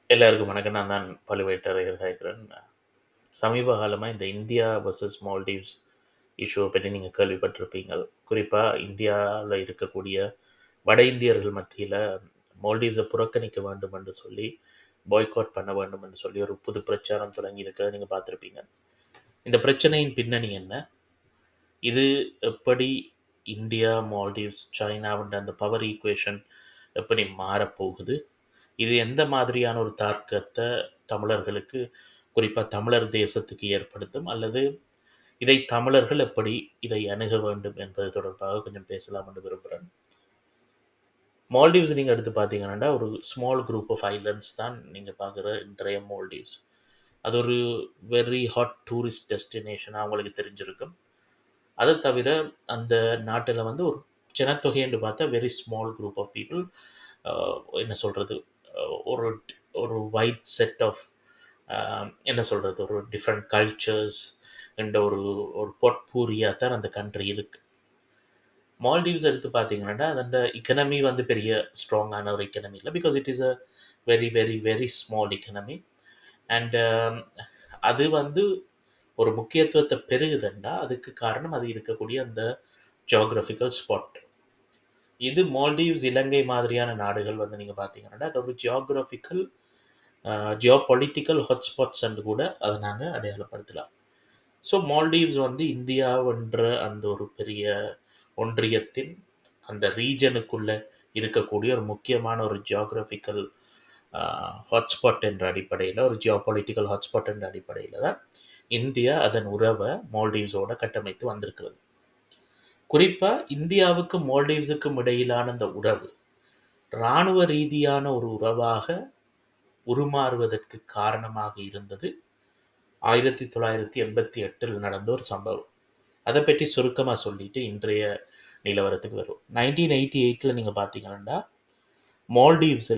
எல்லாருக்கும் வணக்கம். நான் தான் பழுவேட்டரையர் கேட்கிறேன். சமீப காலமா இந்த இந்தியா வெர்சஸ் மால்டீவ்ஸ் இஷ்யூவ பத்தி நீங்க கேள்விப்பட்டிருப்பீங்க. குறிப்பா இந்தியால இருக்கக்கூடிய வட இந்தியர்கள் மத்தியில மால்டீவ்ஸ புறக்கணிக்க வேண்டும் என்று சொல்லி, பாய்காட் பண்ண வேண்டும் என்று சொல்லி ஒரு புது பிரச்சாரம் தொடங்கி இருக்கிறத நீங்க பார்த்திருப்பீங்க. இந்த பிரச்சனையின் பின்னணி என்ன? இது எப்படி இந்தியா, மால்டீவ்ஸ், சைனாவுன்ற அந்த பவர் ஈக்குவேஷன் எப்படி மாறப்போகுது? இது எந்த மாதிரியான ஒரு தாக்கத்த தமிழர்களுக்கு, குறிப்பா தமிழர் தேசத்துக்கு ஏற்படுத்தும்? அல்லது இதை தமிழர்கள் எப்படி இதை அணுக வேண்டும் என்பது தொடர்பாக கொஞ்சம் பேசலாம் என்று விரும்புறேன். மால்டீவ்ஸ் நீங்க எடுத்து பார்த்தீங்கன்னா, ஒரு ஸ்மால் குரூப் ஆஃப் ஐலேண்ட்ஸ் தான் நீங்க பார்க்குற இன்றைய மால்டீவ்ஸ். அது ஒரு வெரி ஹாட் டூரிஸ்ட் டெஸ்டினேஷனா உங்களுக்கு தெரிஞ்சிருக்கும். அத தவிர அந்த நாட்டுல வந்து ஒரு ஜனத்தொகை என்று பார்த்தா very small group of people. அ என்ன சொல்றது? அ ஒரு ஒரு வைட் செட் ஆஃப் அ என்ன சொல்றது? ஒரு டிஃபரண்ட் கல்ச்சர்ஸ் என்ற ஒரு ஒரு பொட்பூரியா தான் அந்த கண்ட்ரி இருக்கு. மால்டீவ்ஸ் எடுத்து பார்த்தீங்கன்னா, அதோட எக்கானமி வந்து பெரிய ஸ்ட்ராங்கான ஒரு எக்கானமி இல்ல. Because it is a very very very small economy. And அது வந்து ஒரு முக்கியத்துவத்த பெறுகுதுன்னா, அதுக்கு காரணம் அது இருக்கக்கூடிய அந்த ஜியோகிராபிக்கல் ஸ்பாட். இது மால்டீவ்ஸ், இலங்கை மாதிரியான நாடுகள் வந்து நீங்க பார்த்தீங்கன்னா, அது ஒரு ஜியோகிராபிக்கல் அ ஜியோபாலிட்டிக்கல் ஹாட்ஸ்பாட்ஸ் என்று கூட அத நாங்க அடையாளப்படுத்தலாம். ஸோ மால்டீவ்ஸ் வந்து இந்தியாவென்ற அந்த ஒரு பெரிய ஒன்றியத்தின் அந்த ரீஜனுக்குள்ள இருக்கக்கூடிய ஒரு முக்கியமான ஒரு ஜியோகிராபிக்கல் அ ஹாட்ஸ்பாட் என்ற அடிப்படையில, ஒரு ஜியோபாலிட்டிக்கல் ஹாட்ஸ்பாட் என்ற அடிப்படையில தான் இந்தியா அதன் உறவ மால்டீவ்ஸோட கட்டமைத்து வந்திருக்கிறது. குறிப்பா இந்தியாவுக்கும் மால்டீவ்ஸுக்கும் இடையிலான அந்த உறவு, இராணுவ ரீதியான ஒரு உறவாக உருமாறுவதற்கு காரணமாக இருந்தது 1988ல் நடந்த ஒரு சம்பவம். அத பற்றி சுருக்கமா சொல்லிட்டு இன்றைய நிலவரத்துக்கு வருவோம். 1988ல நீங்க பார்த்தீங்கன்னா, மால்டீவ்ஸ்ல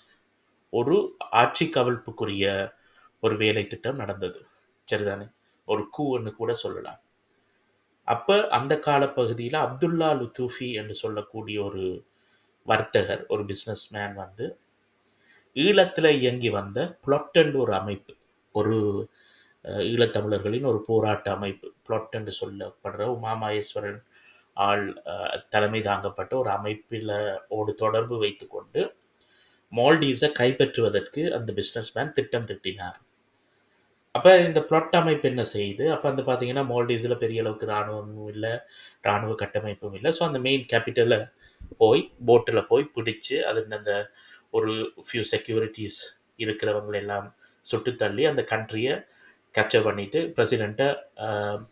ஒரு ஆட்சி கவிழ்ப்புக்குரிய ஒரு வேலை திட்டம் நடந்தது. சரிதானே? ஒரு கூன்னு கூட சொல்லலாம். அப்ப அந்த காலப்பகுதியில அப்துல்லா லுத்தூஃபி என்று சொல்லக்கூடிய ஒரு வர்த்தகர், ஒரு பிசினஸ் மேன் வந்து ஈழத்துல இயங்கி வந்த புளொட் என்ற ஒரு அமைப்பு, ஒரு அ ஈழத்தமிழர்களின் ஒரு போராட்ட அமைப்பு. புளொட் என்று சொல்லப்படுற உமாமகேஸ்வரன் ஆல் அ தலைமை தாங்கப்பட்ட ஒரு அமைப்பில ஓடு தொடர்பு வைத்துக்கொண்டு, மால்டீவ்ஸ கைப்பற்றுவதற்கு அந்த பிசினஸ் மேன் திட்டம் தீட்டினார். அப்ப இந்த புளொட் அமைப்பு என்ன செய்யுது? அப்ப வந்து பார்த்தீங்கன்னா, மால்டீவ்ஸ்ல பெரிய அளவுக்கு ராணுவமும் இல்ல, ராணுவ கட்டமைப்பும் இல்ல. ஸோ அந்த மெயின் கேப்பிட்டல்ல போய் போட்ல போய் பிடிச்சு, அதில அந்த ஒரு ஃபியூ செக்யூரிட்டீஸ் இருக்கிறவங்கள எல்லாம் சுட்டுத் தள்ளி, அந்த கண்ட்ரிய கேப்சர் பண்ணிட்டு பிரசிடென்ட்ட அ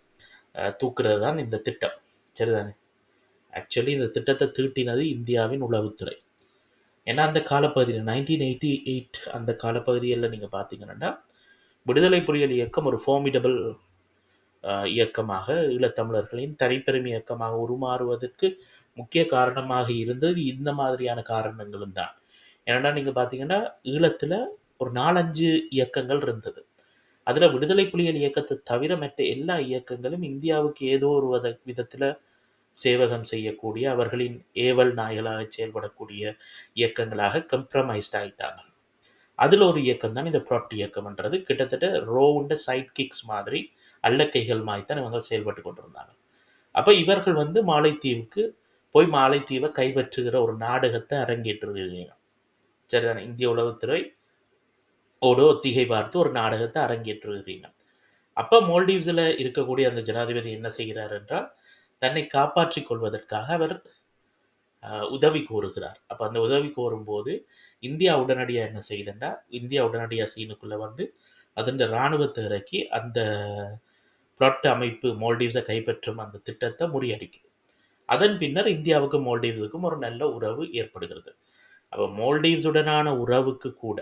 அ தூக்குறது தான் இந்த திட்டம். சரிதானே? ஆக்சுவலி இந்த திட்டத்த தீட்டினது இந்தியாவின் உளவுத்துறை. ஏன்னா அந்த காலப்பகுதியில 1988 அந்த காலப்பகுதியில நீங்க பார்த்தீங்கன்னா, விடுதலை புலிகள் இயக்கம் ஒரு ஃபார்மிடபிள் அ இயக்கமாக, ஈழத்தமிழர்களின் தனிப்பெருமை இயக்கமாக உருமாறுவதற்கு முக்கிய காரணமாக இருந்தது இந்த மாதிரியான காரணங்களும் தான். ஏன்னா நீங்க பார்த்தீங்கன்னா, ஈழத்துல ஒரு 4, 5 இயக்கங்கள் இருந்தது. அதுல விடுதலை புலிகள் இயக்கத்த தவிர மற்ற எல்லா இயக்கங்களும் இந்தியாவுக்கு ஏதோ ஒரு வத விதத்தில சேவகம் செய்யக்கூடிய, அவர்களின் ஏவல் நாய்களாக செயல்படக்கூடிய இயக்கங்களாக கம்ப்ரமைஸ்ட் ஆயிட்டாங்க. அதுல ஒரு இயக்கம் தான் இந்த புளொட் இயக்கம்ன்றது. கிட்டத்தட்ட ரோவுண்ட சைட் கிக்ஸ் மாதிரி, அல்லக்கைகள் மாரி தான் இவங்க செயல்பட்டுக் கொண்டிருந்தாங்க. அப்ப இவர்கள் வந்து மாலைத்தீவுக்கு போய் மாலைத்தீவ கைப்பற்றுகிற ஒரு நாடகத்த அரங்கேற்றுகிறீங்க. சரிதானே? இந்திய உளவுத்துறை ஓட ஒத்திகை பார்த்து ஒரு நாடகத்த அரங்கேற்றுகிறீங்க. அப்ப மால்டீவ்ஸ்ல இருக்கக்கூடிய அந்த ஜனாதிபதி என்ன செய்கிறார் என்றால், தன்னை காப்பாற்றிக் கொள்வதற்காக அவர் அ உதவி கோருகிறார். அப்ப அந்த உதவி கோரும்போது, இந்தியா உடனடியா என்ன செய்யுதுன்னா, இந்தியா உடனடியா சீனுக்குள்ள வந்து, அதன் ராணுவத்த இறக்கி அந்த புளொட் அமைப்பு மால்டீவ்ஸ கைப்பற்றும் அந்த திட்டத்த முறியடிக்குது. அதன் பின்னர் இந்தியாவுக்கும் மால்டீவ்ஸுக்கும் ஒரு நல்ல உறவு ஏற்படுகிறது. அப்ப மால்டீவ்ஸுடனான உறவுக்கு கூட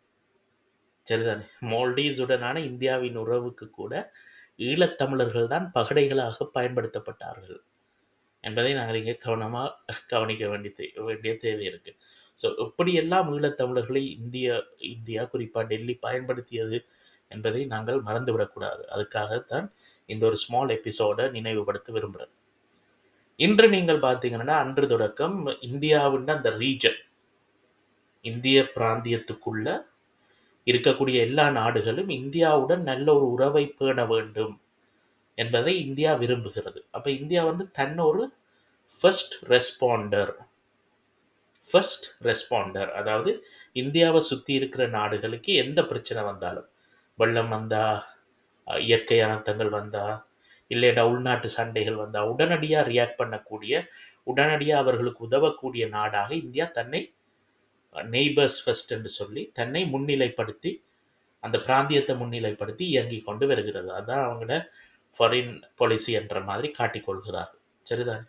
சரிதானே? மால்டீவ்ஸுடனான இந்தியாவின் உறவுக்கு கூட ஈழத்தமிழர்கள் தான் பகடைகளாக பயன்படுத்தப்பட்டார்கள். என்பதை நாங்கள் இங்கே கவனமா கவனிக்க வேண்டிய தே வேண்டிய தேவை இருக்கு. ஸோ எப்படியெல்லாம் ஈழத்தமிழர்களை இந்திய இந்தியா குறிப்பா டெல்லி பயன்படுத்தியது என்பதை நாங்கள் மறந்துவிடக்கூடாது. அதுக்காகத்தான் இந்த ஒரு ஸ்மால் எபிசோட நினைவுபடுத்த விரும்புறேன். இன்று நீங்கள் பார்த்தீங்கன்னா, அன்று தொடக்கம் இந்தியாவின் அந்த ரீஜன், இந்திய பிராந்தியத்துக்குள்ள இருக்கக்கூடிய எல்லா நாடுகளும் இந்தியாவுடன் நல்ல ஒரு உறவை பேண வேண்டும் என்பதை இந்தியா விரும்புகிறது அப்போ இந்தியா வந்து தன்னை ஒரு ஃபர்ஸ்ட் ரெஸ்பாண்டர் ஃபர்ஸ்ட் ரெஸ்பாண்டர் அதாவது இந்தியாவை சுற்றி இருக்கிற நாடுகளுக்கு எந்த பிரச்சனை வந்தாலும் வெள்ளம் வந்தா அஹ், இயற்கை அனர்த்தங்கள் வந்தா இல்லைடா உள்நாட்டு சண்டைகள் வந்தா உடனடியாக ரியாக்ட் பண்ணக்கூடிய உடனடியாக அவர்களுக்கு உதவக்கூடிய நாடாக இந்தியா தன்னை நெய்பர்ஸ் ஃபர்ஸ்ட் என்று சொல்லி தன்னை முன்னிலைப்படுத்தி அந்த பிராந்தியத்தை முன்னிலைப்படுத்தி இயங்கி கொண்டு வருகிறது அதான் அவங்கள ஃபாரின் பாலிசி என்ற மாதிரி காட்டிக்கொள்கிறார்கள் சரிதான்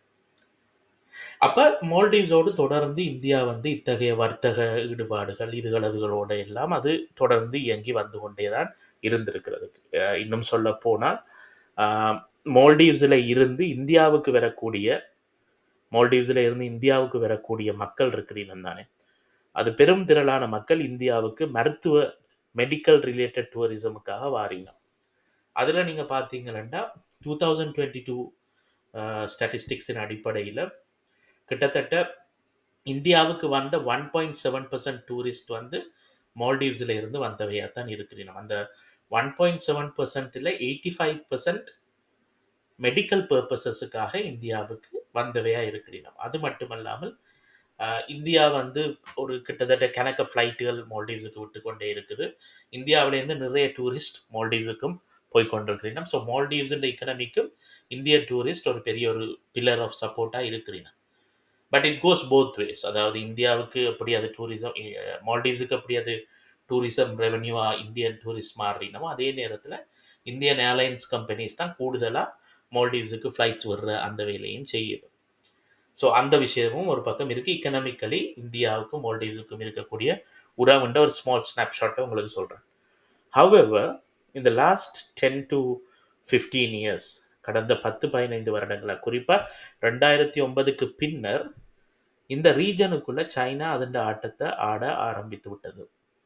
அப்ப மால்டீவ்ஸோடு தொடர்ந்து இந்தியா வந்து இத்தகைய வர்த்தக ஈடுபாடுகள் இதுகள் அதுகளோட எல்லாம் அது தொடர்ந்து இயங்கி வந்து கொண்டேதான் இருந்திருக்கிறது அஹ் இன்னும் சொல்ல போனால் மால்டீவ்ஸில் இருந்து இந்தியாவுக்கு வரக்கூடிய மால்டீவ்ஸில் இருந்து இந்தியாவுக்கு வரக்கூடிய மக்கள் இருக்கிறீங்க தானே அது பெரும் திரளான மக்கள் இந்தியாவுக்கு மருத்துவ மெடிக்கல் ரிலேட்டட் டூரிசமுக்காக வாரீங்க அதில் நீங்கள் பார்த்தீங்கன்னா டூ தௌசண்ட் டுவெண்ட்டி டூ ஸ்டாட்டிஸ்டிக்ஸின் அடிப்படையில் கிட்டத்தட்ட இந்தியாவுக்கு வந்த one point seven percent tourist வந்து மால்டீவ்ஸில் இருந்து வந்தவையாக தான் இருக்கிறோம் அந்த ஒன் பாயிண்ட் செவன் பர்சன்ட்டில் எயிட்டி ஃபைவ் பர்சன்ட் மெடிக்கல் பர்பஸஸுக்காக இந்தியாவுக்கு வந்தவையாக இருக்கிறோம் அது மட்டுமல்லாமல் ஆஹ், இந்தியா வந்து ஒரு கிட்டத்தட்ட கணக்க ஃப்ளைட்டுகள் மால்டீவ்ஸுக்கு விட்டு கொண்டே இருக்குது இந்தியாவிலேருந்து நிறைய டூரிஸ்ட் மால்டீவ்ஸுக்கும் போய் கொண்டிருக்கிறீங்க ஸோ மால்டீவ்ஸுன்ற எக்கனமிக்கும் இந்திய டூரிஸ்ட் ஒரு பெரிய ஒரு பில்லர் ஆஃப் சப்போர்ட்டாக இருக்கிறீங்க but it goes both ways அதாவது இந்தியாவுக்கு எப்படி அது டூரிசம் மால்டீவ்ஸுக்கு எப்படி அது டூரிசம் ரெவன்யூவாக இந்தியன் டூரிஸ்ட் மாறினமோ அதே நேரத்தில் இந்தியன் ஏர்லைன்ஸ் கம்பெனிஸ் தான் கூடுதலாக மால்டீவ்ஸுக்கு ஃப்ளைட்ஸ் விடுற அந்த வேலையும் செய்யுது ஸோ அந்த விஷயமும் ஒரு பக்கம் இருக்குது இக்கனாமிக்கலி இந்தியாவுக்கும் மால்டீவ்ஸுக்கும் இருக்கக்கூடிய உறவுன்ற ஒரு ஸ்மால் ஸ்னாப்ஷாட்டை உங்களுக்கு சொல்கிறேன் ஹவெவர் இந்த last ten to fifteen years கடந்த பத்து பதினைந்து வருடங்களா குறிப்பாக ரெண்டாயிரத்தி ஒன்பதுக்கு பின்னர் இந்த ரீஜனுக்குள்ள சைனா அதன் ஆட்டத்தை ஆட ஆரம்பித்து விட்டது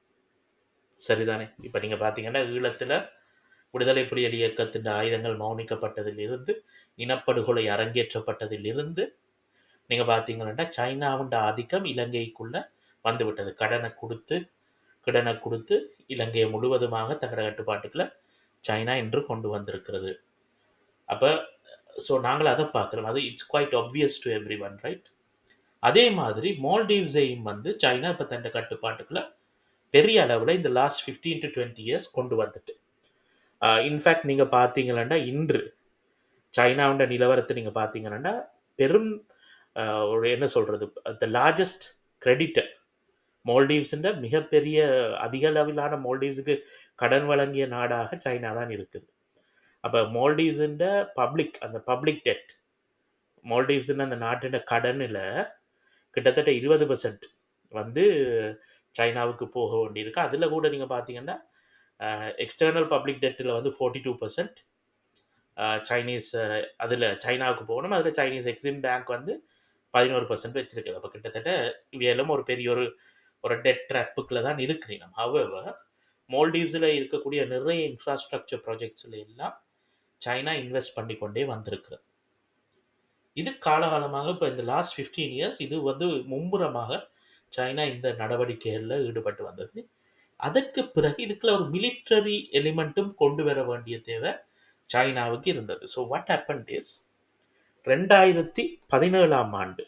சரிதானே இப்போ நீங்கள் பார்த்தீங்கன்னா ஈழத்தில் விடுதலை புலிகள் இயக்கத்தின் ஆயுதங்கள் மௌனிக்கப்பட்டதிலிருந்து இனப்படுகொலை அரங்கேற்றப்பட்டதிலிருந்து நீங்கள் பார்த்தீங்கன்னா சைனாவின் ஆதிக்கம் இலங்கைக்குள்ள வந்து விட்டது கடனை கொடுத்து கடனை கொடுத்து இலங்கையை முழுவதுமாக தங்களோட கட்டுப்பாட்டுக்குள்ள சைனா இன்று கொண்டு வந்திருக்கிறது அப்போ ஸோ நாங்கள் அதை பார்க்குறோம் அது it's quite obvious to everyone right அதே மாதிரி மால்டீவ்ஸையும் வந்து சைனா இப்போ தன் கட்டுப்பாட்டுக்குள்ள பெரிய அளவில் இந்த last fifteen to twenty years கொண்டு வந்துட்டு இன்ஃபேக்ட் நீங்கள் பார்த்தீங்கன்னா இன்று சைனாவோட நிலவரத்தை நீங்கள் பார்த்தீங்கன்னா பெரும் ஆஹ், ஒரு என்ன சொல்கிறது த லார்ஜஸ்ட் கிரெடிட்டர் மால்டீவ்ஸுன்ற மிகப்பெரிய அதிக அளவிலான மால்டீவ்ஸுக்கு கடன் வழங்கிய நாடாக சைனா தான் இருக்குது அப்போ மால்டீவ்ஸுன்ற பப்ளிக் அந்த பப்ளிக் டெட் மால்டீவ்ஸுன்ற அந்த நாட்டின் கடனில் கிட்டத்தட்ட இருபது பர்சன்ட் வந்து சைனாவுக்கு போக வேண்டியிருக்கு அதில் கூட நீங்கள் பார்த்தீங்கன்னா எக்ஸ்டர்னல் பப்ளிக் டெட்டில் வந்து ஃபோர்ட்டி டூ பர்சன்ட் சைனீஸ் அதில் சைனாவுக்கு போகணும் அதில் சைனீஸ் எக்ஸிம் பேங்க் வந்து பதினோரு பர்சன்ட் வச்சிருக்குது அப்போ கிட்டத்தட்ட இவையெல்லாம் ஒரு பெரிய ஒரு ஒரு டெட் ட்ராப்புக்குள்ள தான் இருக்கிறீங்க ஹவவர் மால்டீவ்ஸில் இருக்கக்கூடிய நிறைய இன்ஃப்ராஸ்ட்ரக்சர் ப்ராஜெக்ட்ஸில் எல்லாம் சைனா இன்வெஸ்ட் பண்ணி கொண்டே வந்திருக்கிறது இது காலகாலமாக இப்போ இந்த லாஸ்ட் ஃபிஃப்டீன் இயர்ஸ் இது வந்து மும்முரமாக சைனா இந்த நடவடிக்கைகளில் ஈடுபட்டு வந்தது அதற்கு பிறகு இதுக்குள்ள ஒரு மிலிட்டரி எலிமெண்ட்டும் கொண்டு வர வேண்டிய தேவை சைனாவுக்கு இருந்தது ஸோ வாட் ஹேப்பன் இஸ் ரெண்டாயிரத்தி பதினேழாம் ஆண்டு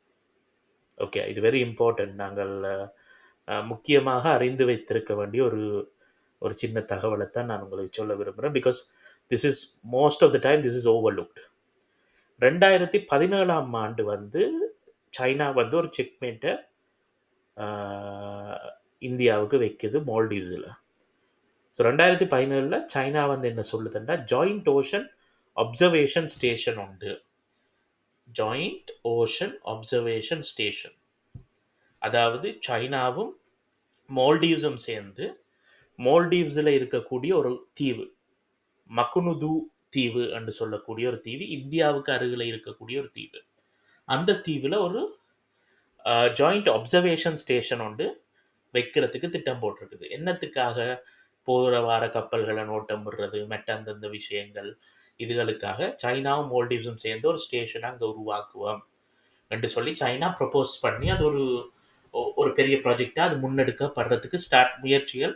ஓகே இது வெரி இம்பார்ட்டன்ட் நாங்கள் அஹ், முக்கியமாக அறிந்து வைத்திருக்க வேண்டிய ஒரு ஒரு சின்ன தகவலை தான் நான் உங்களுக்கு சொல்ல விரும்புகிறேன் because this is most of the time this is overlooked ரெண்டாயிரத்தி பதினேழாம் ஆண்டு வந்து சைனா வந்து ஒரு செக்மேட்டை இந்தியாவுக்கு வைக்குது மால்டீவ்ஸில் ஸோ ரெண்டாயிரத்தி பதினேழில் சைனா வந்து என்ன சொல்லுதுன்னா ஜாயிண்ட் ஓஷன் அப்சர்வேஷன் ஸ்டேஷன் உண்டு ஜாயிண்ட் ஓஷன் அப்சர்வேஷன் ஸ்டேஷன் அதாவது சைனாவும் மால்டீவ்ஸும் சேர்ந்து மால்டீவ்ஸில் இருக்கக்கூடிய ஒரு தீவு மக்குனுது தீவு என்று சொல்லக்கூடிய ஒரு தீவு இந்தியாவுக்கு அருகில் இருக்கக்கூடிய ஒரு தீவு அந்த தீவில் ஒரு ஜாயிண்ட் அப்சர்வேஷன் ஸ்டேஷன் உண்டு வைக்கிறதுக்கு திட்டம் போட்டிருக்குது என்னத்துக்காக போகிற வார கப்பல்களை நோட்டம் விடுறது மெட்ட அந்தந்த விஷயங்கள் இதுகளுக்காக சைனாவும் மால்டீவ்ஸும் சேர்ந்து ஒரு ஸ்டேஷனை அங்கே உருவாக்குவோம் என்று சொல்லி சைனா ப்ரப்போஸ் பண்ணி அது ஒரு ஒ- ஒரு பெரிய ப்ராஜெக்டாக அது முன்னெடுக்கப்படுறதுக்கு ஸ்டார்ட் முயற்சிகள்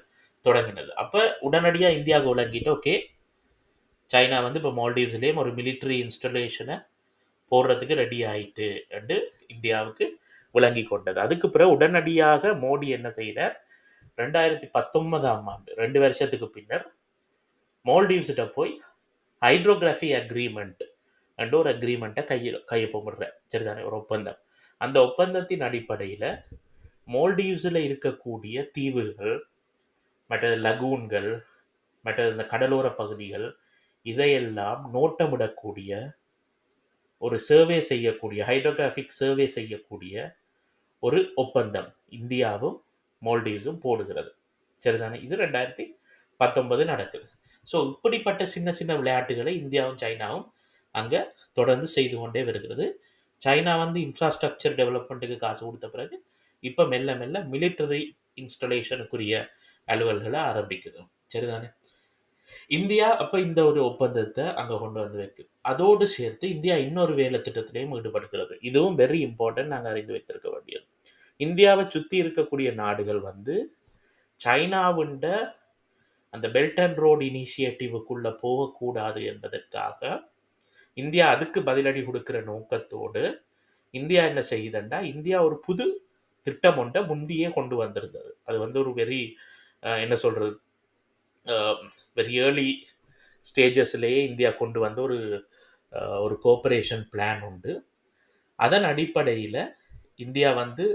தொடங்கினது அப்போ உடனடியாக இந்தியாவுக்கு விளங்கிட்டு ஓகே சைனா வந்து இப்போ மால்டீவ்ஸ்லேயும் ஒரு மிலிட்ரி இன்ஸ்டலேஷனை போடுறதுக்கு ரெடி ஆயிட்டு என்று இந்தியாவுக்கு விளங்கி கொண்டது அதுக்கு பிறகு உடனடியாக மோடி என்ன செய்தார் ரெண்டாயிரத்தி பத்தொன்பதாம் ஆண்டு ரெண்டு வருஷத்துக்கு பின்னர் மால்டீவ்ஸ்கிட்ட போய் ஹைட்ரோகிராஃபி அக்ரிமெண்ட் அண்ட் ஒரு அக்ரிமெண்ட்டை கையில் கையொப்பமிடுற சரிதானே ஒரு ஒப்பந்தம் அந்த ஒப்பந்தத்தின் அடிப்படையில் மால்டீவ்ஸில் இருக்கக்கூடிய தீவுகள் மற்ற லகூன்கள் மற்ற இந்த கடலோர பகுதிகள் இதையெல்லாம் நோட்டமிடக்கூடிய ஒரு சர்வே செய்யக்கூடிய ஹைட்ரோகிராஃபிக் சர்வே செய்யக்கூடிய ஒரு ஒப்பந்தம் இந்தியாவும் மால்டீவ்ஸும் போடுகிறது சரிதானே இது ரெண்டாயிரத்தி பத்தொன்பது நடக்குது ஸோ இப்படிப்பட்ட சின்ன சின்ன விளையாட்டுகளை இந்தியாவும் சைனாவும் அங்கே தொடர்ந்து செய்து கொண்டே வருகிறது சைனா வந்து இன்ஃப்ராஸ்ட்ரக்சர் டெவலப்மெண்ட்டுக்கு காசு கொடுத்த பிறகு இப்போ மெல்ல மெல்ல மிலிட்டரி இன்ஸ்டலேஷனுக்குரிய அலுவல்களை ஆரம்பிக்குது சரிதானே இந்தியா அப்போ இந்த ஒரு ஒப்பந்தத்தை அங்கே கொண்டு வந்து வைக்கு அதோடு சேர்த்து இந்தியா இன்னொரு வேலை திட்டத்திலையும் ஈடுபடுகிறது இதுவும் வெரி இம்பார்ட்டன்ட் நாங்கள் அறிந்து வைத்திருக்க வேண்டியது இந்தியாவை சுற்றி இருக்கக்கூடிய நாடுகள் வந்து சைனாவுண்ட அந்த பெல்ட் அண்ட் ரோடு இனிஷியேட்டிவுக்குள்ளே போகக்கூடாது என்பதற்காக இந்தியா அதுக்கு பதிலடி கொடுக்கிற நோக்கத்தோடு இந்தியா என்ன செய்யுதுண்டா இந்தியா ஒரு புது திட்டம் ஒன்றை முந்தியே கொண்டு வந்திருந்தது அது வந்து ஒரு வெரி என்ன சொல்கிறது வெரி ஏர்லி ஸ்டேஜஸ்லேயே இந்தியா கொண்டு வந்த ஒரு அஹ், ஒரு கோஆப்ரேஷன் பிளான் உண்டு அதன் அடிப்படையில் இந்தியா வந்து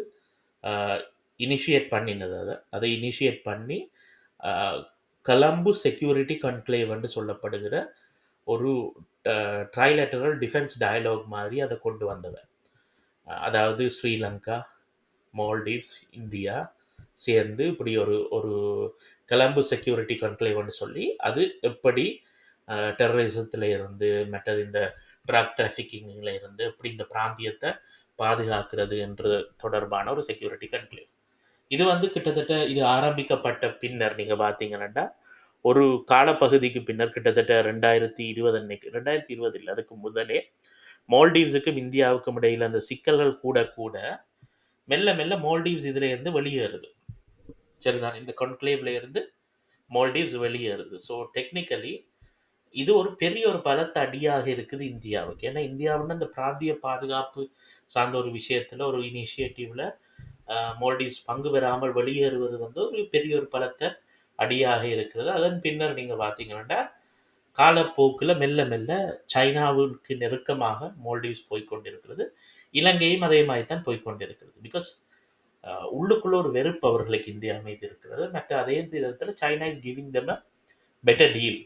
இனிஷியேட் பண்ணினது அதை அதை இனிஷியேட் பண்ணி அஹ், கலம்பு செக்யூரிட்டி கன்க்ளேவ்னு சொல்லப்படுகிற ஒரு ட்ரைலேட்டரல் டிஃபென்ஸ் டயலாக் மாதிரி அதை கொண்டு வந்தவன் அஹ், அதாவது ஸ்ரீலங்கா மால்டீவ்ஸ் இந்தியா சேர்ந்து இப்படி ஒரு ஒரு கலம்பு செக்யூரிட்டி கன்க்ளேவ்னு சொல்லி அது எப்படி டெரரிசத்தில் இருந்து மற்றது இந்த ட்ரக் டிராஃபிக்கிங்கில் இருந்து எப்படி இந்த பிராந்தியத்தை பாதுகாக்கிறது என்று தொடர்பான ஒரு செக்யூரிட்டி கன்க்ளேவ் இது வந்து கிட்டத்தட்ட இது ஆரம்பிக்கப்பட்ட பின்னர் நீங்கள் பார்த்தீங்கன்னா ஒரு காலப்பகுதிக்கு பின்னர் கிட்டத்தட்ட ரெண்டாயிரத்தி இருபது அன்னைக்கு ரெண்டாயிரத்தி இருபது இல்லை அதுக்கு முதலே மால்டீவ்ஸுக்கும் இந்தியாவுக்கும் இடையில் அந்த சிக்கல்கள் கூட கூட மெல்ல மெல்ல மால்டீவ்ஸ் இதில் இருந்து வெளியேறுது சரிதான் இந்த கன்க்ளேவ்ல இருந்து மால்டீவ்ஸ் வெளியேறுது ஸோ டெக்னிக்கலி இது ஒரு பெரிய ஒரு பலத்த அடியாக இருக்குது இந்தியாவுக்கு ஏன்னா இந்தியாவுன்னு அந்த பிராந்திய பாதுகாப்பு சார்ந்த ஒரு விஷயத்தில் ஒரு இனிஷியேட்டிவ்ல மால்டீவ்ஸ் பங்கு பெறாமல் வெளியேறுவது வந்து ஒரு பெரிய ஒரு பலத்த அடியாக இருக்கிறது அதன் பின்னர் நீங்கள் பார்த்தீங்கன்னா காலப்போக்கில் மெல்ல மெல்ல சைனாவுக்கு நெருக்கமாக மால்டீவ்ஸ் போய்க்கொண்டிருக்கிறது இலங்கையும் அதே மாதிரி தான் போய்க்கொண்டிருக்கிறது பிகாஸ் உள்ளுக்குள்ள ஒரு வெறுப்பு அவர்களுக்கு இந்தியா மீது இருக்கிறது மற்ற அதே நேரத்தில் China is giving them a better deal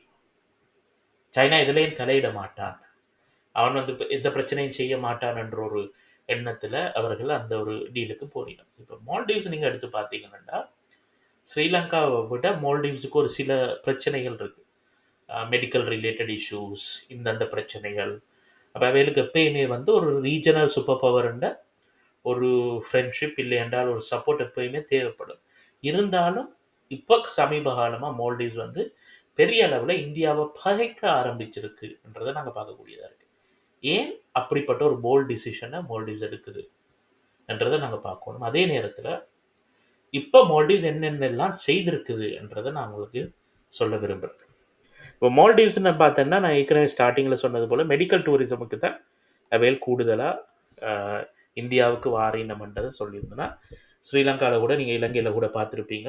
China இதுலேயும் தலையிட மாட்டான் அவன் வந்து இப்ப எந்த பிரச்சனையும் செய்ய மாட்டான் என்ற ஒரு எண்ணத்தில் அவர்கள் அந்த ஒரு டீலுக்கு போறினார் இப்போ மால்டீவ்ஸ் நீங்கள் எடுத்து பார்த்தீங்கன்னா ஸ்ரீலங்காவை விட மால்டீவ்ஸுக்கு ஒரு சில பிரச்சனைகள் இருக்கு மெடிக்கல் ரிலேட்டட் இஷ்யூஸ் இந்தந்த பிரச்சனைகள் அப்போ அவைகளுக்கு எப்பயுமே வந்து ஒரு ரீஜனல் சூப்பர் பவர்ன்ற ஒரு ஃப்ரெண்ட்ஷிப் இல்லை என்றால் ஒரு சப்போர்ட் எப்பயுமே தேவைப்படும் இருந்தாலும் இப்போ சமீப காலமாக மால்டீவ்ஸ் வந்து பெரிய அளவில் இந்தியாவை பகைக்க ஆரம்பிச்சிருக்குன்றதை நாங்கள் பார்க்கக்கூடியதாக இருக்குது ஏன் அப்படிப்பட்ட ஒரு போல்ட் டிசிஷனை மால்டீவ்ஸ் எடுக்குது என்றதை நாங்கள் பார்க்கணும் அதே நேரத்தில் இப்போ மால்டீவ்ஸ் என்னென்னலாம் செய்திருக்குது என்றதை நான் உங்களுக்கு சொல்ல விரும்புகிறேன் இப்போ மால்டீவ்ஸ்னு பார்த்தேன்னா நான் ஏற்கனவே ஸ்டார்டிங்கில் சொன்னது போல் மெடிக்கல் டூரிசமுக்கு தான் அவையில் கூடுதலாக இந்தியாவுக்கு வாரினம்ன்றதை சொல்லியிருந்தேன்னா ஸ்ரீலங்காவில் கூட நீங்கள் இலங்கையில் கூட பார்த்துருப்பீங்க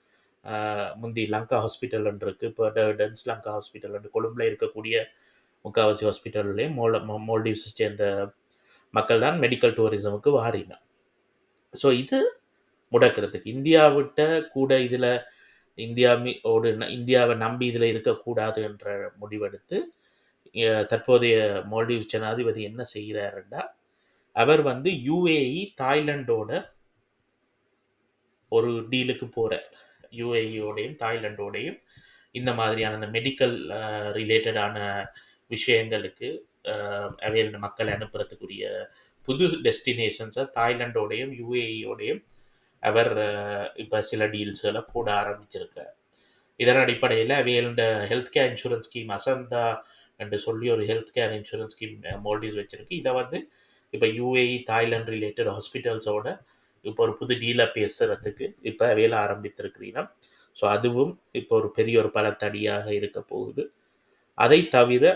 ஆஹ் முந்தி லங்கா ஹாஸ்பிட்டல் இருக்கு இப்போ டென்ஸ் லங்கா ஹாஸ்பிட்டல் கொழும்புல இருக்கக்கூடிய முக்காவாசி ஹாஸ்பிட்டல்லையும் மோல் மோல்டீவ்ஸை சேர்ந்த மக்கள் தான் மெடிக்கல் டூரிசமுக்கு வாரினா ஸோ இது முடக்கிறதுக்கு இந்தியாவிட்ட கூட இதில் இந்தியா மீ- ஓடு ந- இந்தியாவை நம்பி இதில் இருக்கக்கூடாது என்ற முடிவெடுத்து அஹ், தற்போதைய மால்டீவ் ஜனாதிபதி என்ன செய்கிறாருன்னா அவர் வந்து யுஏஇ தாய்லாண்டோட ஒரு டீலுக்கு போகிறார் யுஏஇயோடையும் தாய்லாண்டோடையும் இந்த மாதிரியான அந்த மெடிக்கல் ரிலேட்டடான விஷயங்களுக்கு அவையில் மக்களை அனுப்புறதுக்குரிய புது டெஸ்டினேஷன்ஸை தாய்லாண்டோடையும் யுஏஇயோடையும் அவர் இப்போ சில டீல்ஸ்களை போட ஆரம்பிச்சிருக்கார் இதன் அடிப்படையில் அவையோட health care insurance scheme Aasandha என்று சொல்லி ஒரு health care insurance scheme Maldives வச்சிருக்கு இதை வந்து இப்போ யூஏஇ தாய்லாந்து ரிலேட்டட் ஹாஸ்பிட்டல்ஸோட இப்போ ஒரு புது டீலை பேசுறதுக்கு இப்போ வேலை ஆரம்பித்திருக்கிறீங்க ஸோ அதுவும் இப்போ ஒரு பெரிய ஒரு பலத்தடியாக இருக்க போகுது அதை தவிர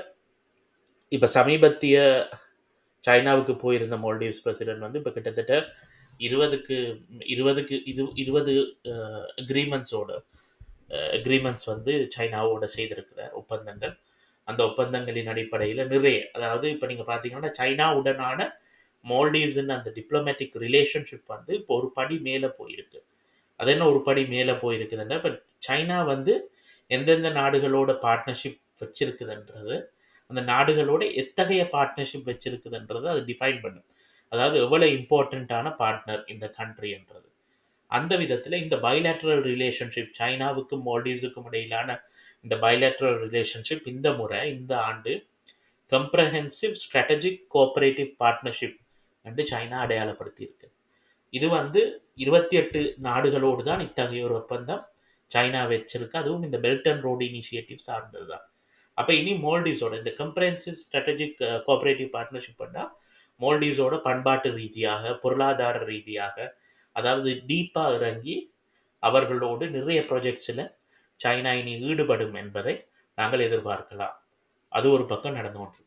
இப்போ சமீபத்திய சைனாவுக்கு போயிருந்த மால்டீவ்ஸ் பிரசிடென்ட் வந்து இப்போ கிட்டத்தட்ட இருபதுக்கு இருபதுக்கு இது இருபது அக்ரிமெண்ட்ஸோட அக்ரிமெண்ட்ஸ் வந்து சைனாவோட செய்திருக்கிறார் ஒப்பந்தங்கள் அந்த ஒப்பந்தங்களின் அடிப்படையில் நிறைய அதாவது இப்போ நீங்கள் பார்த்தீங்கன்னா சைனாவுடனான மால்டீவ்ஸ்ன்னு அந்த டிப்ளமேட்டிக் ரிலேஷன்ஷிப் வந்து இப்போ ஒரு படி மேலே போயிருக்கு அது என்ன ஒரு படி மேலே போயிருக்குதுன்னா இப்போ சைனா வந்து எந்தெந்த நாடுகளோட பார்ட்னர்ஷிப் வச்சிருக்குதுன்றது அந்த நாடுகளோட எத்தகைய பார்ட்னர்ஷிப் வச்சிருக்குதுன்றது அது டிஃபைன் பண்ணும் அதாவது எவ்வளோ இம்பார்ட்டண்ட்டான பார்ட்னர் இந்த கண்ட்ரின்றது அந்த விதத்தில் இந்த பைலேட்ரல் ரிலேஷன்ஷிப் சைனாவுக்கும் மால்டீவ்ஸுக்கும் இடையிலான இந்த பைலேட்ரல் ரிலேஷன்ஷிப் இந்த முறை இந்த ஆண்டு கம்ப்ரஹென்சிவ் ஸ்ட்ராட்டஜிக் கோஆபரேட்டிவ் பார்ட்னர்ஷிப் என்று சைனா அடையாளப்படுத்தியிருக்கு இது வந்து இருபத்தி எட்டு நாடுகளோடு தான் இத்தகைய ஒரு ஒப்பந்தம் சைனா வச்சிருக்கு அதுவும் இந்த பெல்ட் அண்ட் ரோடு இனிஷியேட்டிவ் சார்ந்தது தான் அப்போ இனி மோல்டிவ்ஸோட இந்த கம்ப்ரஹென்சிவ் ஸ்ட்ராட்டஜிக் கோஆபரேட்டிவ் பார்ட்னர்ஷிப் பண்ணால் மோல்டிவ்ஸோட பண்பாட்டு ரீதியாக பொருளாதார ரீதியாக அதாவது டீப்பாக இறங்கி அவர்களோடு நிறைய ப்ராஜெக்ட்ஸில் சைனா இனி ஈடுபடும் என்பதை நாங்கள் எதிர்பார்க்கலாம் அது ஒரு பக்கம் நடந்து கொண்டிருக்கு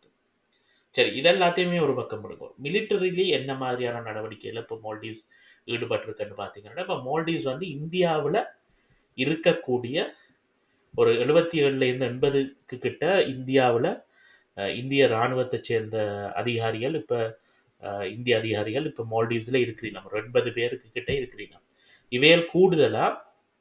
சரி இதெல்லாத்தையுமே ஒரு பக்கம் எடுக்கும் மிலிட்டரிலி என்ன மாதிரியான நடவடிக்கையில் இப்போ மால்டீவ்ஸ் ஈடுபட்டிருக்குன்னு பார்த்தீங்கன்னா இப்போ மால்டீவ்ஸ் வந்து இந்தியாவில் இருக்கக்கூடிய ஒரு எழுபத்தி ஏழுலேருந்து எண்பதுக்கு கிட்ட இந்தியாவில் இந்திய இராணுவத்தை சேர்ந்த அதிகாரிகள் இப்போ இந்திய அதிகாரிகள் இப்போ மால்டீவ்ஸில் இருக்கிறீங்க ஒரு எண்பது பேருக்கு கிட்ட இருக்கிறீங்க இவையல் கூடுதலாக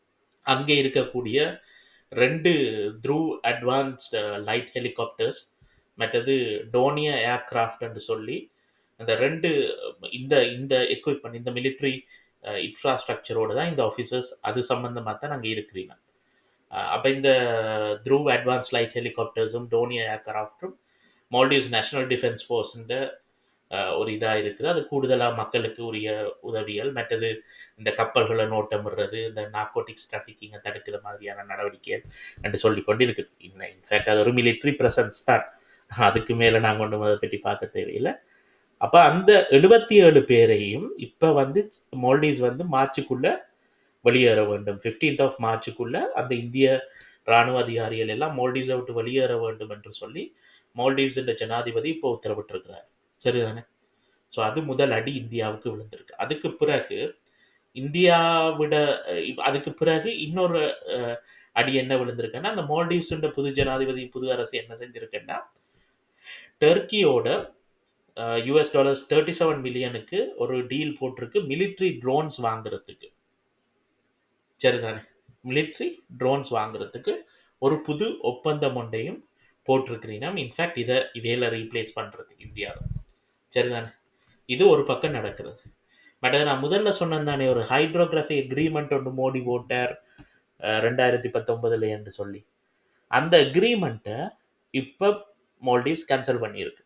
அங்கே இருக்கக்கூடிய ரெண்டு த்ரூ அட்வான்ஸ்டு லைட் ஹெலிகாப்டர்ஸ் மற்றது டோனியா ஏர்கிராஃப்ட்னு சொல்லி அந்த ரெண்டு இந்த இந்த எக்யூப்மெண்ட் இந்த மிலிட்ரி இன்ஃப்ராஸ்ட்ரக்சரோடு தான் இந்த ஆஃபீஸர்ஸ் அது சம்மந்தமாக தான் நாங்கள் இருக்கிறீங்க அப்போ இந்த த்ரூ அட்வான்ஸ் லைட் ஹெலிகாப்டர்ஸும் டோனியா ஏர்கிராஃப்டும் மால்டீவ்ஸ் நேஷனல் டிஃபென்ஸ் ஃபோர்ஸுன்ற ஒரு இதாக இருக்குது அது கூடுதலாக மக்களுக்கு உரிய உதவிகள் மற்றது இந்த கப்பல்களை நோட்டமிடுறது இந்த நார்கோட்டிக்ஸ் டிராஃபிக்கிங்கை தடுக்கிற மாதிரியான நடவடிக்கைகள் என்று சொல்லி கொண்டு இருக்குது இன்னும் இன்ஃபேக்ட் அது ஒரு மிலிட்ரி ப்ரெசன்ஸ் தான் அதுக்கு மேலே நாங்கள் ஒன்றும் அதை பற்றி பார்க்க தேவையில்லை அப்போ அந்த எழுபத்தி ஏழு பேரையும் இப்போ வந்து மால்டீவ்ஸ் வந்து மார்ச்சுக்குள்ளே வெளியேற வேண்டும் ஃபிஃப்டீன்த் ஆஃப் மார்ச்சுக்குள்ளே அந்த இந்திய இராணுவ அதிகாரிகள் எல்லாம் மால்டீவ்ஸை விட்டு வெளியேற வேண்டும் என்று சொல்லி மால்டீவ்ஸ் என்ற ஜனாதிபதி இப்போ உத்தரவிட்டிருக்கிறார் சரிதானே ஸோ அது முதல் அடி இந்தியாவுக்கு விழுந்திருக்கு அதுக்கு பிறகு இந்தியாவிட அதுக்கு பிறகு இன்னொரு அடி என்ன விழுந்திருக்குன்னா அந்த மால்டீவ்ஸுன்ற புது ஜனாதிபதி புது அரசு என்ன செஞ்சிருக்குன்னா டர்க்கியோட யூஎஸ் டாலர்ஸ் தேர்ட்டி செவன் மில்லியனுக்கு ஒரு டீல் போட்டிருக்கு மிலிட்ரி ட்ரோன்ஸ் வாங்குறதுக்கு சரிதானே மிலிட்ரி ட்ரோன்ஸ் வாங்குறதுக்கு ஒரு புது ஒப்பந்தம் ஒன்றையும் போட்டிருக்கிறீங்கன்னா இன்ஃபேக்ட் இதை இவையில ரீப்ளேஸ் பண்ணுறதுக்கு இந்தியாவில் சரிதானே இது ஒரு பக்கம் நடக்கிறது பட் நான் முதல்ல சொன்னேன் தானே ஒரு ஹைட்ரோகிராஃபி அக்ரிமெண்ட் ஒன்று மோடி போட்டார் ரெண்டாயிரத்தி பத்தொன்பதுல என்று சொல்லி அந்த அக்ரிமெண்ட்டை இப்போ மால்டீவ்ஸ் கேன்சல் பண்ணியிருக்கு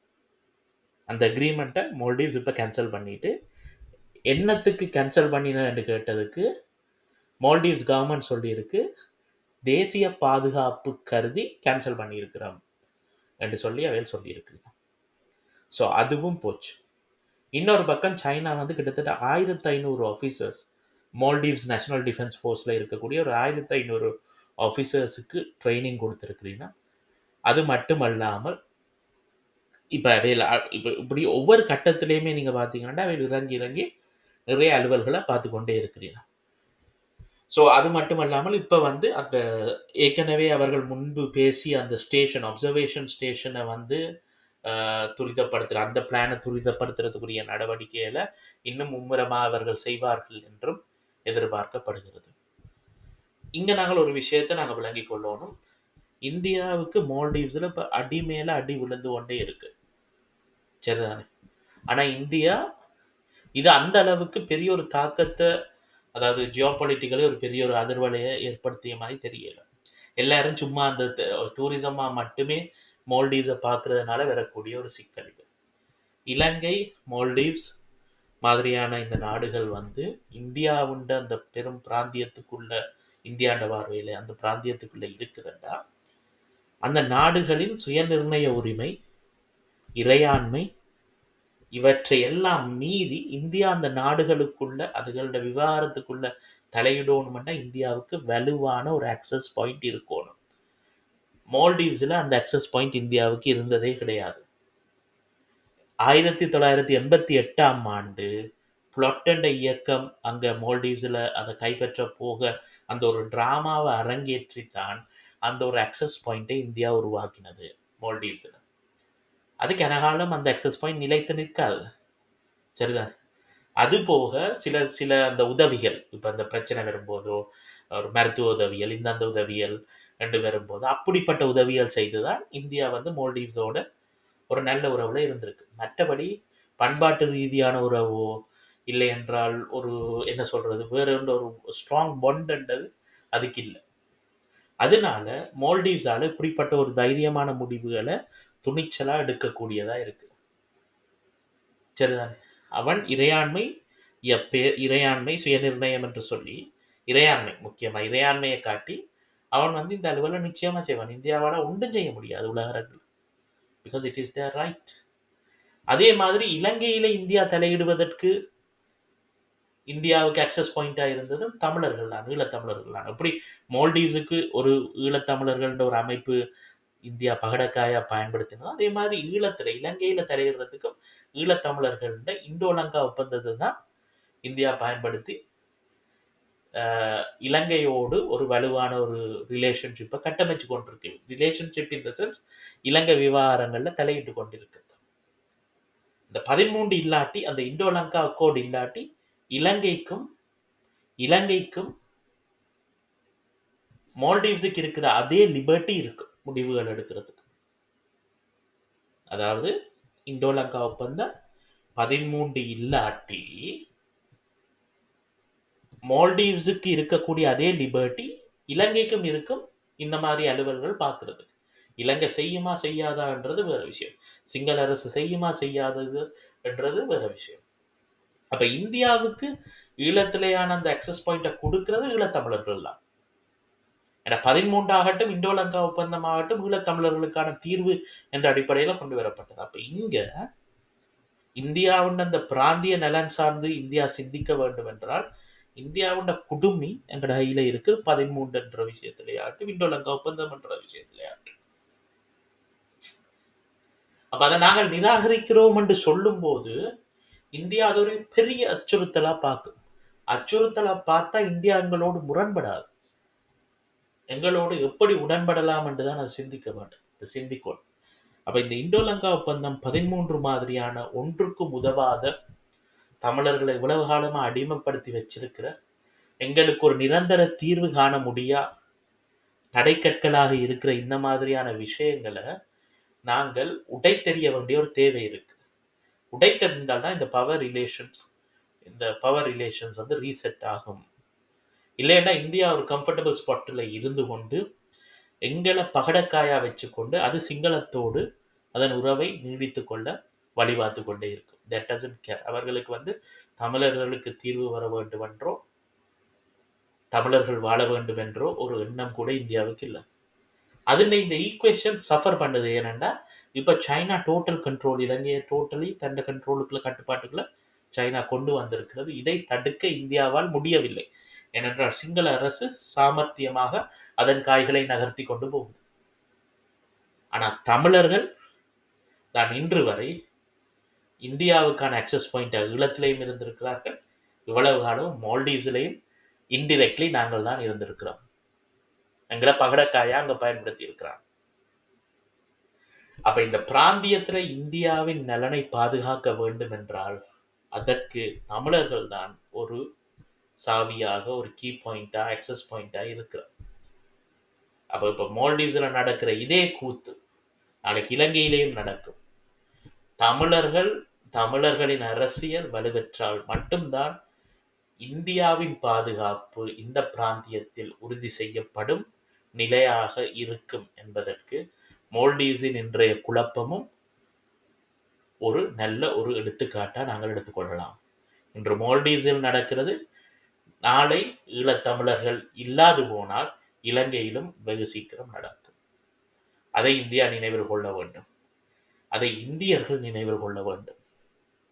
அந்த அக்ரிமெண்ட்டை மால்டீவ்ஸ் இப்போ கேன்சல் பண்ணிட்டு என்னத்துக்கு கேன்சல் பண்ணினு கேட்டதுக்கு மால்டீவ்ஸ் கவர்மெண்ட் சொல்லியிருக்கு தேசிய பாதுகாப்பு கருதி கேன்சல் பண்ணியிருக்கிறோம் என்று சொல்லி அவையில் சொல்லியிருக்கிறோம் ஸோ அதுவும் போச்சு இன்னொரு பக்கம் சைனா வந்து கிட்டத்தட்ட ஆயிரத்தி ஐநூறு ஆஃபீஸர்ஸ் மால்டீவ்ஸ் நேஷனல் டிஃபென்ஸ் ஃபோர்ஸில் இருக்கக்கூடிய ஒரு ஆயிரத்தி ஐநூறு ஆஃபீஸர்ஸுக்கு ட்ரைனிங் கொடுத்துருக்குறீங்கன்னா அது மட்டுமல்லாமல் இப்போ அவையில் இப்போ இப்படி ஒவ்வொரு கட்டத்திலையுமே நீங்கள் பார்த்தீங்கன்னா அவையில் இறங்கி இறங்கி நிறைய அலுவல்களை பார்த்து கொண்டே இருக்கிறீங்க ஸோ அது மட்டுமல்லாமல் இப்போ வந்து அந்த ஏற்கனவே அவர்கள் முன்பு பேசிய அந்த ஸ்டேஷன் அப்சர்வேஷன் ஸ்டேஷனை வந்து துரிதப்படுத்துகிற அந்த பிளானை துரிதப்படுத்துறதுக்குரிய நடவடிக்கைகளை இன்னும் மும்முரமாக அவர்கள் செய்வார்கள் என்றும் எதிர்பார்க்கப்படுகிறது இங்கே நாங்கள் ஒரு விஷயத்தை நாங்கள் விளங்கி கொள்ளணும் இந்தியாவுக்கு மால்டீவ்ஸில் இப்போ அடி மேலே அடி விழுந்து கொண்டே இருக்கு சரிதானே ஆனால் இந்தியா இது அந்த அளவுக்கு பெரிய ஒரு தாக்கத்தை அதாவது ஜியோ பொலிட்டிக்கலே ஒரு பெரிய ஒரு அதிர்வலையை ஏற்படுத்திய மாதிரி தெரியல எல்லாரும் சும்மா அந்த டூரிசமாக மட்டுமே மால்டீவ்ஸை பார்க்கறதுனால வரக்கூடிய ஒரு சிக்கல் இது இலங்கை மால்டீவ்ஸ் மாதிரியான இந்த நாடுகள் வந்து இந்தியாவுண்ட அந்த பெரும் பிராந்தியத்துக்குள்ள இந்தியாண்ட பார்வையில் அந்த பிராந்தியத்துக்குள்ள இருக்குதுண்டா அந்த நாடுகளின் சுயநிர்ணய உரிமை இறையாண்மை இவற்றை எல்லாம் மீறி இந்தியா அந்த நாடுகளுக்குள்ள அதுகளோட விவகாரத்துக்குள்ள தலையிடணும்னா இந்தியாவுக்கு வலுவான ஒரு அக்சஸ் பாயிண்ட் இருக்கணும் மால்டீவ்ஸில் அந்த அக்சஸ் பாயிண்ட் இந்தியாவுக்கு இருந்ததே கிடையாது ஆயிரத்தி தொள்ளாயிரத்தி எண்பத்தி எட்டாம் ஆண்டு புளொட்டண்ட இயக்கம் அங்கே மால்டீவ்ஸில் அதை கைப்பற்ற போக அந்த ஒரு டிராமாவை அரங்கேற்றித்தான் அந்த ஒரு அக்சஸ் பாயிண்ட்டை இந்தியா உருவாக்கினது மால்டீவ்ஸில் அது கனகாலம் அந்த அக்சஸ் பாயிண்ட் நிலைத்து நிற்காது சரிதான் அது போக சில சில அந்த உதவிகள் இப்போ அந்த பிரச்சனை வரும்போதோ ஒரு மருத்துவ உதவியல் இந்தந்த உதவியல் ரெண்டு வரும்போது அப்படிப்பட்ட உதவிகள் செய்து தான் இந்தியா வந்து மால்டீவ்ஸோட ஒரு நல்ல உறவுல இருந்திருக்கு மற்றபடி பண்பாட்டு ரீதியான உறவோ இல்லை என்றால் ஒரு என்ன சொல்றது வேற ஒன்று ஒரு ஸ்ட்ராங் பாண்டுன்றது அதுக்கு இல்லை அதனால மால்டீவ்ஸால இப்படிப்பட்ட ஒரு தைரியமான முடிவுகளை துணிச்சலா எடுக்கக்கூடியதா இருக்கு சரிதானே அவன் இறையாண்மை எப்பே இறையாண்மை சுயநிர்ணயம் என்று சொல்லி இறையாண்மை முக்கியமா இறையாண்மையை காட்டி அவன் வந்து இந்த அலுவலை நிச்சயமா செய்வான் இந்தியாவால ஒன்றும் செய்ய முடியாது உலக அரங்கில் because it is their right அதே மாதிரி இலங்கையில இந்தியா தலையிடுவதற்கு இந்தியாவுக்கு அக்சஸ் பாயிண்டா இருந்ததும் தமிழர்கள் தான் ஈழத்தமிழர்கள் தான் எப்படி மால்டீவ்ஸுக்கு ஒரு ஈழத்தமிழர்கள்ன்ற ஒரு அமைப்பு இந்தியா பகடக்காயா பயன்படுத்தினோ அதே மாதிரி ஈழத்துல இலங்கையில தலையிடுறதுக்கும் ஈழத்தமிழர்கள்ட இந்தோலங்கா ஒப்பந்தத்தை தான் இந்தியா பயன்படுத்தி ஆஹ், இலங்கையோடு ஒரு வலுவான ஒரு ரிலேஷன்ஷிப்பை கட்டமைச்சு கொண்டிருக்கு ரிலேஷன்ஷிப் இன் த சென்ஸ் இலங்கை விவகாரங்கள்ல தலையிட்டு கொண்டிருக்கிறது இந்த பதிமூன்று இல்லாட்டி அந்த இந்தோலங்கா அக்கோடு இல்லாட்டி இலங்கைக்கும் இலங்கைக்கும் மால்டீவ்ஸுக்கு இருக்கிற அதே லிபர்ட்டி இருக்கு முடிவுகள் எடுக்கிறதுக்கு அதாவது இந்தோலங்கா ஒப்பந்தம் பதிமூன்று இல்லாட்டி மால்டீவ்ஸுக்கு இருக்கக்கூடிய அதே லிபர்ட்டி இலங்கைக்கும் இருக்கும் இந்த மாதிரி அலுவல்கள் பார்க்கறதுக்கு இலங்கை செய்யுமா செய்யாதான்றது வேற விஷயம் சிங்கள அரசு செய்யுமா செய்யாதது என்றது வேற விஷயம் அப்ப இந்தியாவுக்கு ஈழத்திலேயான அந்த அக்சஸ் பாயிண்ட்டை கொடுக்கிறது ஈழத்தமிழர்கள் தான் ஏன்னா பதிமூன்று ஆகட்டும் இந்தோலங்கா ஒப்பந்தம் ஆகட்டும் ஈழத்தமிழர்களுக்கான தீர்வு என்ற அடிப்படையில கொண்டு வரப்பட்டது அப்ப இங்க இந்தியாவுண்ட அந்த பிராந்திய நலன் சார்ந்து இந்தியா சிந்திக்க வேண்டும் என்றால் இந்தியாவுண்ட குடுமி எங்கட கையில இருக்கு பதிமூன்று என்ற விஷயத்திலே ஆகட்டும் இந்தோலங்கா ஒப்பந்தம் என்ற விஷயத்திலே ஆகட்டும் அப்ப அதை நாங்கள் நிராகரிக்கிறோம் என்று சொல்லும் போது இந்தியா அது ஒரு பெரிய அச்சுறுத்தலா பார்க்கும் அச்சுறுத்தலா பார்த்தா இந்தியா எங்களோடு முரண்படாது எங்களோடு எப்படி உடன்படலாம் என்றுதான் அது சிந்திக்க வேண்டும் இது சிந்திக்கணும் அப்ப இந்த இந்தோலங்கா ஒப்பந்தம் பதிமூன்று மாதிரியான ஒன்றுக்கும் உதவாத தமிழர்களை இவ்வளவு காலமா அடிமைப்படுத்தி வச்சிருக்கிற எங்களுக்கு ஒரு நிரந்தர தீர்வு காண முடியா தடைக்கற்களாக இருக்கிற இந்த மாதிரியான விஷயங்களை நாங்கள் உடைத்தெறிய வேண்டிய ஒரு தேவை இருக்கு உடைத்தெறிந்தால் தான் இந்த பவர் ரிலேஷன்ஸ் இந்த பவர் ரிலேஷன்ஸ் வந்து ரீசெட் ஆகும் இல்லைன்னா இந்தியா ஒரு கம்ஃபர்டபுள் ஸ்பாட்டில் இருந்து கொண்டு எங்களை பகடக்காயா வச்சுக்கொண்டு அது சிங்களத்தோடு அதன் உறவை நீடித்து கொள்ள வழிபார்த்து கொண்டே இருக்கும் தட் டசன்ட் கேர் அவர்களுக்கு வந்து தமிழர்களுக்கு தீர்வு வர வேண்டும் என்றோ தமிழர்கள் வாழ வேண்டும் என்றோ ஒரு எண்ணம் கூட இந்தியாவுக்கு இல்லை அதில் இந்த ஈக்குவேஷன் சஃபர் பண்ணுது ஏனென்னா இப்போ சைனா டோட்டல் கண்ட்ரோல் இலங்கையை டோட்டலி தண்ட கண்ட்ரோலுக்குள்ள கட்டுப்பாட்டுக்குள்ள சைனா கொண்டு வந்திருக்கிறது இதை தடுக்க இந்தியாவால் முடியவில்லை ஏனென்றால் சிங்கள அரசு சாமர்த்தியமாக அதன் காய்களை நகர்த்தி கொண்டு போகுது ஆனால் தமிழர்கள் தான் இன்று வரை இந்தியாவுக்கான அக்சஸ் பாயிண்ட் ஈழத்திலையும் இருந்திருக்கிறார்கள் இவ்வளவு காலம் மால்டீவ்ஸ்லையும் இன்டிரெக்ட்லி நாங்கள் தான் இருந்திருக்கிறோம் எங்களை பகடக்காயா அங்க பயன்படுத்தி இருக்கிறாங்க அப்ப இந்த பிராந்தியத்துல இந்தியாவின் நலனை பாதுகாக்க வேண்டும் என்றால் அதற்கு தமிழர்கள் தான் ஒரு சாவியாக ஒரு கீ பாயிண்டா அக்சஸ் பாயிண்டா இருக்கிறார் அப்ப இப்ப மால்டீவ்ஸ்ல நடக்கிற இதே கூத்து நாளைக்கு இலங்கையிலேயும் நடக்கும் தமிழர்கள் தமிழர்களின் அரசியல் வலுப்பெற்றால் மட்டும்தான் இந்தியாவின் பாதுகாப்பு இந்த பிராந்தியத்தில் உறுதி செய்யப்படும் நிலையாக இருக்கும் என்பதற்கு மோல்டீவ்ஸின் இன்றைய குழப்பமும் ஒரு நல்ல ஒரு எடுத்துக்காட்டா நாங்கள் எடுத்துக்கொள்ளலாம் இன்று மால்டீவ்ஸில் நடக்கிறது நாளை ஈழத்தமிழர்கள் இல்லாது போனால் இலங்கையிலும் வெகு சீக்கிரம் நடக்கும் அதை இந்தியா நினைவில் கொள்ள வேண்டும் அதை இந்தியர்கள் நினைவில் கொள்ள வேண்டும்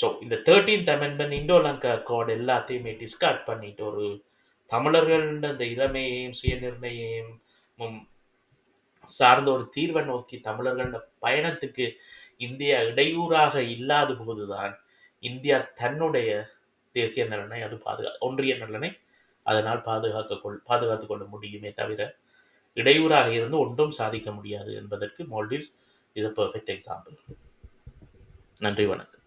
ஸோ இந்த தேர்ட்டீன்த் அமெண்ட்மெண்ட் இண்டோலங்கா அக்கார்டு எல்லாத்தையுமே டிஸ்கார்ட் பண்ணிட்டு ஒரு தமிழர்கள் அந்த இளமையையும் சுயநிர்ணயம் சார்ந்த ஒரு தீர்வை நோக்கி தமிழர்களோட பயணத்துக்கு இந்தியா இடையூறாக இல்லாத போதுதான் இந்தியா தன்னுடைய தேசிய நலனை அது பாதுகா ஒன்றிய நலனை அதனால் பாதுகாக்க கொள் பாதுகாத்து கொள்ள முடியுமே தவிர இடையூறாக இருந்து ஒன்றும் சாதிக்க முடியாது என்பதற்கு Maldives is a perfect example நன்றி வணக்கம்